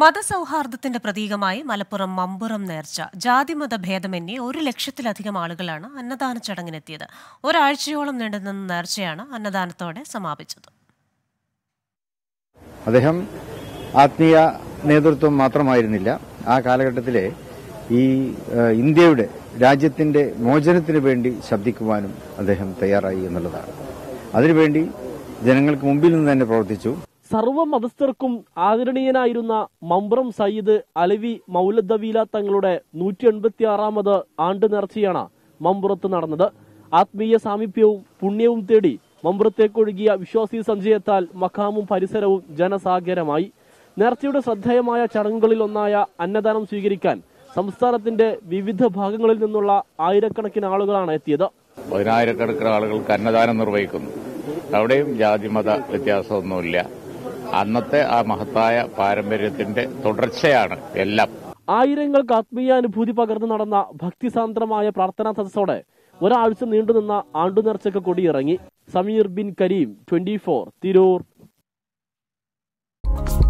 മതസൗഹാർദ്ദത്തിന്റെ പ്രതീകമായി മലപ്പുറം മമ്പുറം നേർച്ച ജാതിമത ഭേദമന്യേ ഒരു ലക്ഷത്തിലധികം ആളുകളാണ് അന്നദാന ചടങ്ങിനെത്തിയത് ഒരാഴ്ചയോളം നീണ്ടുനിന്ന നേർച്ചയാണ് അന്നദാനത്തോടെ സമാപിച്ചത് അദ്ദേഹം ആത്മീയ നേതൃത്വം മാത്രമായിരുന്നില്ല ആ കാലഘട്ടത്തിലെ ഈ ഏഹ്, ഇന്ത്യയുടെ രാജ്യത്തിന്റെ മോചനത്തിന് വേണ്ടി ശബ്ദിക്കുവാനും അദ്ദേഹം തയ്യാറായി എന്നുള്ളതാണ് അതിനുവേണ്ടി ജനങ്ങൾക്ക് മുമ്പിൽ നിന്ന് തന്നെ പ്രവർത്തിച്ചു സർവ്വ മതസ്ഥർക്കും ആദരണീയനായിരുന്ന മമ്പ്രം സയ്യിദ് അലവി മൗലദ്ദവീല തങ്ങളുടെ നൂറ്റി എൺപത്തി ആറാമത് ആണ്ട് നേർച്ചയാണ് മമ്പുറത്ത് നടന്നത് ആത്മീയ സാമീപ്യവും പുണ്യവും തേടി മമ്പുറത്തേക്കൊഴുകിയ വിശ്വാസി സഞ്ചയത്താൽ മഖാമും പരിസരവും ജനസാഗരമായി നേർച്ചയുടെ ശ്രദ്ധേയമായ ചടങ്ങുകളിൽ ഒന്നായ അന്നദാനം സ്വീകരിക്കാൻ സംസ്ഥാനത്തിന്റെ വിവിധ ഭാഗങ്ങളിൽ നിന്നുള്ള ആയിരക്കണക്കിന് ആളുകളാണ് എത്തിയത് പതിനായിരക്കണക്കിന് ആളുകൾക്ക് അന്നദാനം നിർവഹിക്കുന്നു അവിടെയും ജാതിമത വ്യത്യാസമൊന്നുമില്ല അന്നത്തെ ആ മഹത്തായ പാരമ്പര്യത്തിന്റെ തുടർച്ചയാണ് എല്ലാം ആയിരങ്ങൾക്ക് ആത്മീയാനുഭൂതി പകർന്നു നടന്ന ഭക്തിസാന്ദ്രമായ പ്രാർത്ഥനാ സദസ്സോടെ ഒരാഴ്ച നീണ്ടുനിന്ന ആണ്ടുനേർച്ചയ്ക്ക് കൊടിയിറങ്ങി സമീർ ബിൻ കരീം ട്വന്റി ഫോർ തിരൂർ